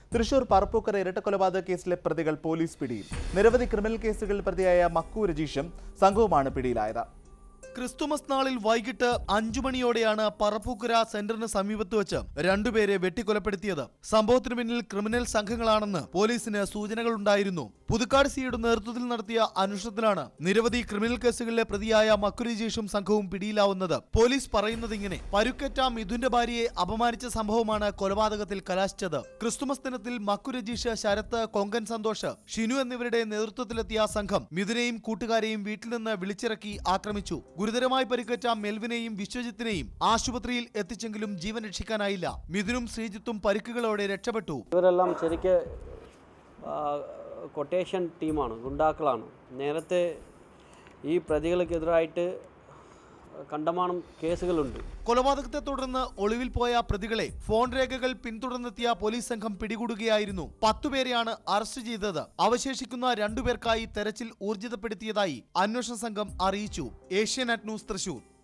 തൃശൂർ പറപ്പൂക്കര ഇരട്ടക്കൊലപാതക കേസിലെ പ്രതികൾ പോലീസ് പിടിയിൽ നിരവധി ക്രിമിനൽ കേസുകളിൽ പ്രതിയായ മക്കു രജീഷും സംഘവുമാണ് പിടിയിലായത് ക്രിസ്തുമസ് നാളിൽ വൈകിട്ട് അഞ്ചു മണിയോടെയാണ് പറപ്പൂക്കര സെന്ററിന് സമീപത്ത് വെച്ച് രണ്ടുപേരെ വെട്ടിക്കൊലപ്പെടുത്തിയത് സംഭവത്തിന് പിന്നിൽ ക്രിമിനൽ സംഘങ്ങളാണെന്ന് പോലീസിന് സൂചനകളുണ്ടായിരുന്നു പുതുക്കാട് സിയുടെ നേതൃത്വത്തിൽ നടത്തിയ അന്വേഷണത്തിലാണ് നിരവധി ക്രിമിനൽ കേസുകളിലെ പ്രതിയായ മക്കുരജീഷും സംഘവും പിടിയിലാവുന്നത് പോലീസ് പറയുന്നത് ഇങ്ങനെ പരുക്കറ്റ മിഥുന്റെ ഭാര്യയെ അപമാനിച്ച സംഭവമാണ് കൊലപാതകത്തിൽ കലാശിച്ചത് ക്രിസ്തുമസ് ദിനത്തിൽ മക്കുരജീഷ് ശരത്ത് കൊങ്കൻ സന്തോഷ് ഷിനു എന്നിവരുടെ നേതൃത്വത്തിലെത്തിയ സംഘം മിഥുനെയും കൂട്ടുകാരെയും വീട്ടിൽ നിന്ന് വിളിച്ചിറക്കി ആക്രമിച്ചു ഗുരുതരമായി പരിക്കേറ്റ മെൽവിനെയും വിശ്വജിത്തിനെയും ആശുപത്രിയിൽ എത്തിച്ചെങ്കിലും ജീവൻ രക്ഷിക്കാനായില്ല മിഥുനും ശ്രീജിത്തും പരിക്കുകളോടെ രക്ഷപ്പെട്ടു ഇവരെല്ലാം ശരിക്ക് കൊട്ടേഷൻ ടീമാണ് ഗുണ്ടാക്കളാണ് നേരത്തെ ഈ പ്രതികൾക്കെതിരായിട്ട് കണ്ടമാനം കേസുകളുണ്ട് കൊലപാതകത്തെ തുടർന്ന് ഒളിവിൽ പോയ പ്രതികളെ ഫോൺ രേഖകൾ പിന്തുടർന്നെത്തിയ പോലീസ് സംഘം പിടികൂടുകയായിരുന്നു പത്തുപേരെയാണ് അറസ്റ്റ് ചെയ്തത് അവശേഷിക്കുന്ന രണ്ടുപേർക്കായി തെരച്ചിൽ ഊർജിതപ്പെടുത്തിയതായി അന്വേഷണ സംഘം അറിയിച്ചു ഏഷ്യാനെറ്റ് ന്യൂസ് തൃശൂർ